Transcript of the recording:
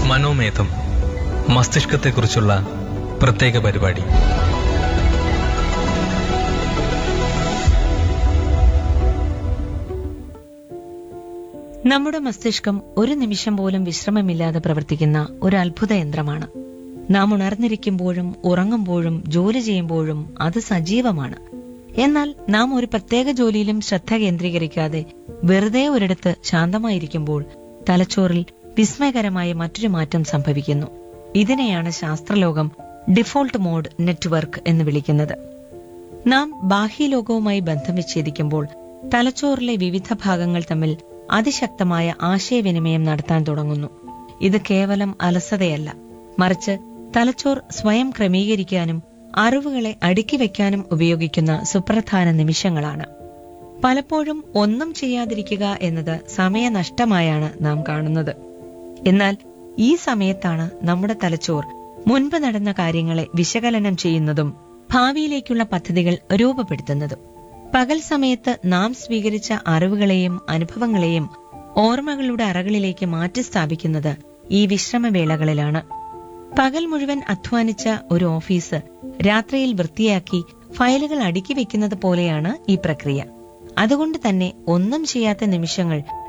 മനോമേധം മസ്തിഷ്കത്തെക്കുറിച്ചുള്ള പ്രത്യേക പരിപാടി നമ്മുടെ മസ്തിഷ്കം ഒരു നിമിഷം പോലും വിശ്രമമില്ലാതെ പ്രവർത്തിക്കുന്ന ഒരു അത്ഭുത യന്ത്രമാണ് നാം ഉണർന്നിരിക്കുമ്പോഴും ഉറങ്ങുമ്പോഴും ജോലി ചെയ്യുമ്പോഴും അത് സജീവമാണ് എന്നാൽ നാം ഒരു പ്രത്യേക ജോലിയിലും ശ്രദ്ധ കേന്ദ്രീകരിക്കാതെ വെറുതെ ഒരിടത്ത് ശാന്തമായിരിക്കുമ്പോൾ തലച്ചോറിൽ വിസ്മയകരമായ മറ്റൊരു മാറ്റം സംഭവിക്കുന്നു ഇതിനെയാണ് ശാസ്ത്രലോകം ഡിഫോൾട്ട് മോഡ് നെറ്റ്വർക്ക് എന്ന് വിളിക്കുന്നത് നാം ബാഹ്യലോകവുമായി ബന്ധം വിച്ഛേദിക്കുമ്പോൾ തലച്ചോറിലെ വിവിധ ഭാഗങ്ങൾ തമ്മിൽ അതിശക്തമായ ആശയവിനിമയം നടത്താൻ തുടങ്ങുന്നു ഇത് കേവലം അലസതയല്ല മറിച്ച് തലച്ചോർ സ്വയം ക്രമീകരിക്കാനും അറിവുകളെ അടുക്കി വയ്ക്കാനും ഉപയോഗിക്കുന്ന സുപ്രധാന നിമിഷങ്ങളാണ് പലപ്പോഴും ഒന്നും ചെയ്യാതിരിക്കുക എന്നത് സമയനഷ്ടമായാണ് നാം കാണുന്നത് എന്നാൽ ഈ സമയത്താണ് നമ്മുടെ തലച്ചോർ മുൻപ് നടന്ന കാര്യങ്ങളെ വിശകലനം ചെയ്യുന്നതും ഭാവിയിലേക്കുള്ള പദ്ധതികൾ രൂപപ്പെടുത്തുന്നതും പകൽ സമയത്ത് നാം സ്വീകരിച്ച അറിവുകളെയും അനുഭവങ്ങളെയും ഓർമ്മകളുടെ അറകളിലേക്ക് മാറ്റി സ്ഥാപിക്കുന്നത് ഈ വിശ്രമവേളകളിലാണ് പകൽ മുഴുവൻ അധ്വാനിച്ച ഒരു ഓഫീസ് രാത്രിയിൽ വൃത്തിയാക്കി ഫയലുകൾ അടുക്കി വെക്കുന്നത് പോലെയാണ് ഈ പ്രക്രിയ അതുകൊണ്ട് തന്നെ ഒന്നും ചെയ്യാത്ത നിമിഷങ്ങൾ